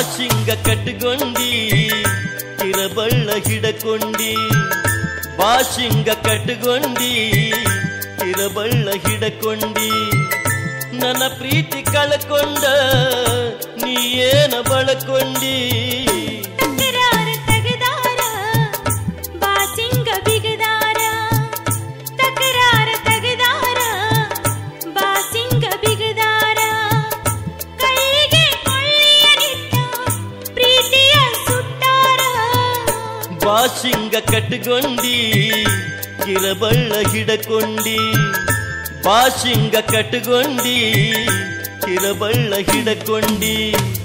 ಬಾಶಿಂಗ ಕಟ್ಕೊಂಡಿ ಕಿರಬಳ್ಳ ಹಿಡಕೊಂಡಿ ಬಾಶಿಂಗ ಕಟ್ಕೊಂಡಿ ಕಿರಬಳ್ಳ ಹಿಡಕೊಂಡಿ ನನ್ನ ಪ್ರೀತಿ ಕಳ್ಕೊಂಡ ನೀ ಏನ ಬಳಕೊಂಡಿ ತಕರಾರ ತಗದಾರ ಬಾಸಿಂಗ ಬಿಗದಾರ ತಕರಾರ ತಗದಾರ ಬಾಸಿಂಗ ಬಿಗದಾರ ಕೈಗೆ ಕೊಳ್ಳಿಯ ನಿಟ್ಟ ಪ್ರೀತಿಯ ಸುಟ್ಟಾರ ಬಾಶಿಂಗ ಕಟ್ಕೊಂಡಿ ಕಿರಬಳ್ಳ ಹಿಡಕೊಂಡಿ ಬಾಶಿಂಗ ಕಟ್ಕೊಂಡಿ ಕಿರಬಳ್ಳ ಹಿಡಕೊಂಡಿ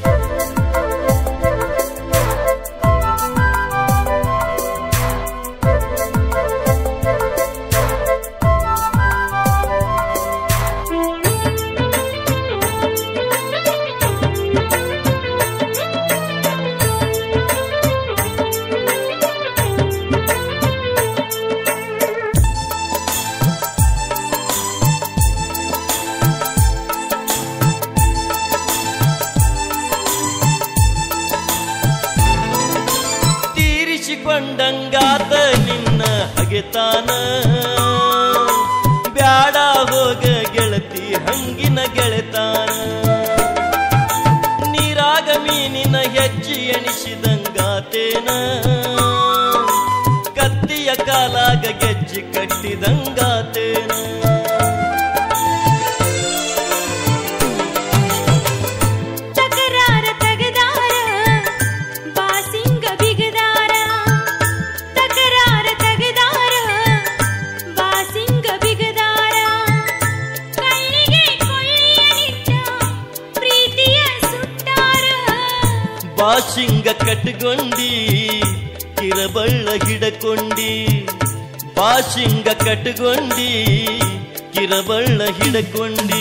ತೀರಿಸಿಕೊಂಡಂಗಾತ ನಿನ್ನ ಹಗೆತಾನ ಬ್ಯಾಡ ಹೋಗ ಗೆಳತಿ ಹಂಗಿನ ಗೆಳೆತಾನ ನೀರಾಗ ಮೀನಿನ ಹೆಜ್ಜೆ ಎಣಿಸಿದಂಗಾತೇನ ಕತ್ತಿಯ ಕಾಲಾಗ ಗೆಜ್ಜಿ ಕಟ್ಟಿದಂಗಾತೇನ ತಕರಾರ ತಗದಾರ ಬಾಸಿಂಗ ಬಿಗದಾರ ತಕರಾರ ತಗದಾರ ಬಾಸಿಂಗ ಬಿಗದಾರ ಕಣ್ಣಿಗೆ ಕೊಳ್ಳಿಯ ನಿಟ್ಟ ಪ್ರೀತಿಯ ಸುಟ್ಟಾರ ಬಾಶಿಂಗ ಕಟ್ಕೊಂಡಿ ಕಿರಬಳ್ಳ ಹಿಡಕೊಂಡಿ ಬಾಶಿಂಗ ಕಟ್ಕೊಂಡಿ ಕಿರಬಳ್ಳ ಹಿಡಕೊಂಡಿ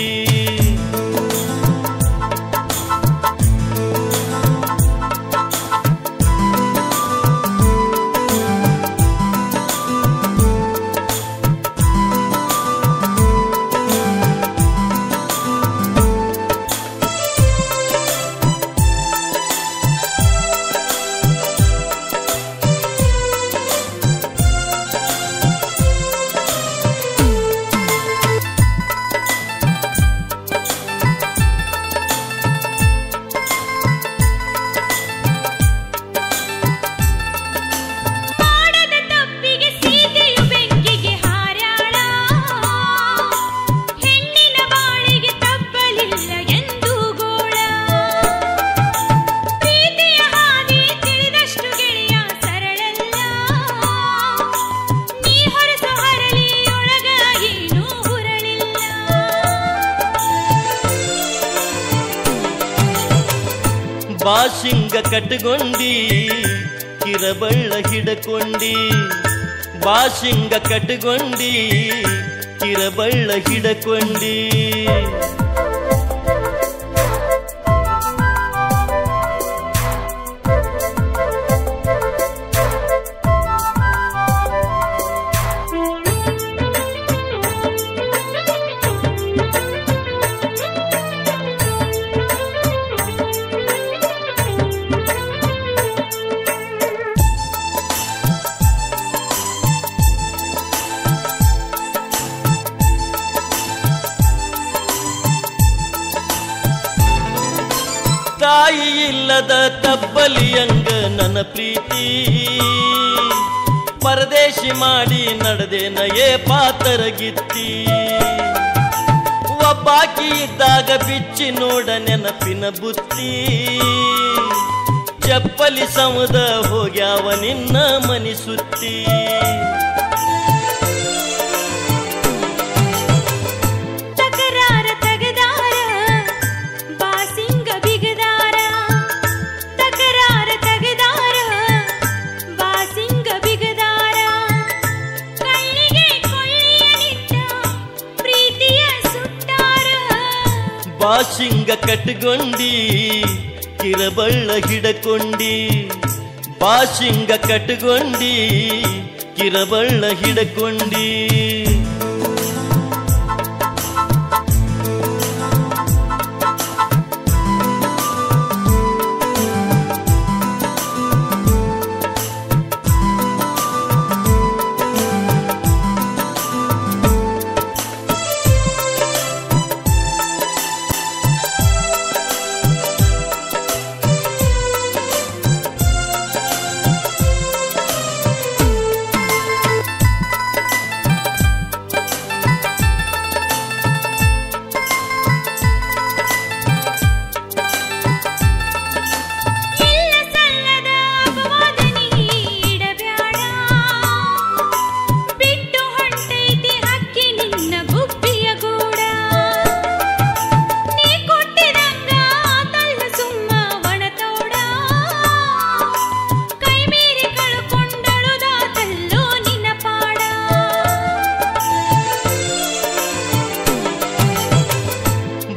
ಮಾಡದ ತಪ್ಪಿಗೆ ಸೀತೆಯು ಬೆಂಕಿಗೆ ಹಾರ್ಯಾಳ ಹೆಣ್ಣಿನ ಬಾಳಿಗೆ ತಪ್ಪಲಿಲ್ಲ ಎಂದು ಗೋಳ ಪ್ರೀತಿಯ ಹಾದಿ ತಿಳಿದಷ್ಟು ಗೆಳೆಯ ಸರಳಲ್ಲ ನೀ ಹೊರಸು ಹರಳಿ ಒಳಗ ಏನೂ ಹುರಳಿಲ್ಲ ಬಾಶಿಂಗ ಕಟ್ಕೊಂಡಿ ಕಿರಬಳ್ಳ ಹಿಡಕೊಂಡಿ ಬಾಶಿಂಗ ಕಟ್ಕೊಂಡಿ ಕಿರಬಳ್ಳ ಹಿಡಕೊಂಡಿ ತಾಯಿ ಇಲ್ಲದ ತಬ್ಬಲಿಯಂಗ ನನ್ನ ಪ್ರೀತಿ ಪರದೇಶಿ ಮಾಡಿ ನಡೆದೇನ ಏ ಪಾತರಗಿತ್ತಿ ಒಬ್ಬಾಕಿ ಇದ್ದಾಗ ಬಿಚ್ಚಿ ನೋಡ ನೆನಪಿನ ಬುತ್ತಿ ಚಪ್ಪಲಿ ಸಮುದ ಹೋಗ್ಯಾವ ನಿನ್ನ ಮನಿ ಸುತ್ತಿ ತಕರಾರ ತಗದಾರ ಬಾಸಿಂಗ ಬಿಗದಾರ ತಕರಾರ ತಗದಾರ ಬಾಸಿಂಗ ಬಿಗದಾರ ಕಣ್ಣಿಗೆ ಕೊಳ್ಳಿಯ ನಿಟ್ಟ ಪ್ರೀತಿಯ ಸುಟ್ಟಾರ ಬಾಶಿಂಗ ಕಟ್ಕೊಂಡಿ ಕಿರಬಳ್ಳ ಹಿಡಕೊಂಡಿ ಬಾಶಿಂಗ ಕಟ್ಕೊಂಡಿ ಕಿರಬಳ್ಳ ಹಿಡಕೊಂಡಿ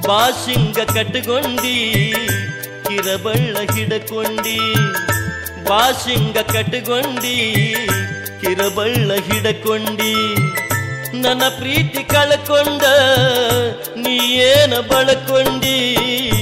ಬಾಶಿಂಗ ಕಟ್ಟಗೊಂಡಿ ಕಿರಬಳ್ಳ ಹಿಡಕೊಂಡಿ ಬಾಶಿಂಗ ಕಟ್ಟಗೊಂಡಿ ಕಿರಬಳ್ಳ ಹಿಡಕೊಂಡಿ ನನ್ನ ಪ್ರೀತಿ ಕಳ್ಕೊಂಡ ನೀ ಏನ ಬಳಕೊಂಡಿ